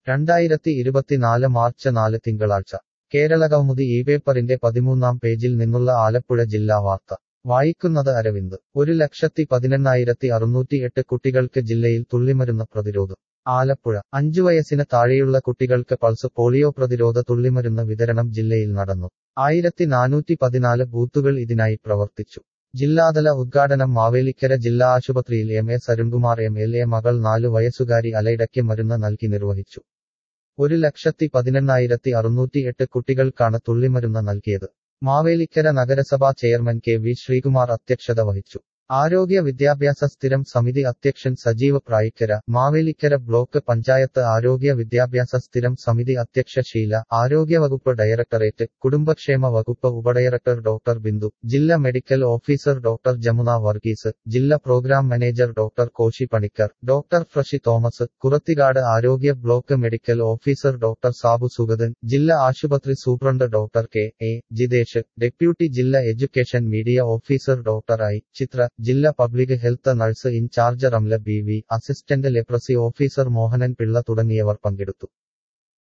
രണ്ടായിരത്തി ഇരുപത്തിനാല് മാർച്ച് നാല് തിങ്കളാഴ്ച കേരളകൗമുദി ഈ പേപ്പറിന്റെ പതിമൂന്നാം പേജിൽ നിന്നുള്ള ആലപ്പുഴ ജില്ലാ വാർത്ത വായിക്കുന്നത് അരവിന്ദ് ഒരു ലക്ഷത്തി പതിനെണ്ണായിരത്തി അറുന്നൂറ്റി എട്ട് കുട്ടികൾക്ക് ജില്ലയിൽ തുള്ളിമരുന്ന് പ്രതിരോധം ആലപ്പുഴ അഞ്ചു വയസ്സിന് താഴെയുള്ള കുട്ടികൾക്ക് പൾസ് പോളിയോ പ്രതിരോധ തുള്ളിമരുന്ന് വിതരണം ജില്ലയിൽ നടന്നു ആയിരത്തി നാനൂറ്റി പതിനാല് ബൂത്തുകൾ ഇതിനായി പ്രവർത്തിച്ചു ജില്ലാതല ഉദ്ഘാടനം മാവേലിക്കര ജില്ലാ ആശുപത്രിയിൽ M A Sarunkumar M L A മകൾ നാലു വയസ്സുകാരി അലൈഡയ്ക്ക് മരുന്ന് നൽകി നിർവഹിച്ചു ഒരു ലക്ഷത്തി പതിനെണ്ണായിരത്തി അറുന്നൂറ്റി എട്ട് കുട്ടികൾക്കാണ് തുള്ളിമരുന്ന് നൽകിയത് മാവേലിക്കര നഗരസഭാ ചെയർമാൻ കെ വി ശ്രീകുമാർ അധ്യക്ഷത വഹിച്ചു ആരോഗ്യ വിദ്യാഭ്യാസ സ്ഥിരം സമിതി അധ്യക്ഷൻ സജീവ് പ്രായിക്കര മാവേലിക്കര ബ്ലോക്ക് പഞ്ചായത്ത് ആരോഗ്യ വിദ്യാഭ്യാസ സ്ഥിരം സമിതി അധ്യക്ഷ ഷീല ആരോഗ്യവകുപ്പ് ഡയറക്ടറേറ്റ് കുടുംബക്ഷേമ വകുപ്പ് ഉപഡയറക്ടർ ഡോക്ടർ ബിന്ദു ജില്ലാ medical officer doctor Jamuna Varghese ജില്ലാ programme manager doctor Koshy Panicker doctor Freshy Thomas Kurathikad ആരോഗ്യ block medical officer doctor Sabu Sugathan ജില്ലാ ആശുപത്രി superintendent doctor K A Jithesh deputy ജില്ലാ education media officer doctor I Chithra ജില്ലാ public health nurse in charge Ramla B V assistant leprosy officer Mohanan Pillai തുടങ്ങിയവർ പങ്കെടുത്തു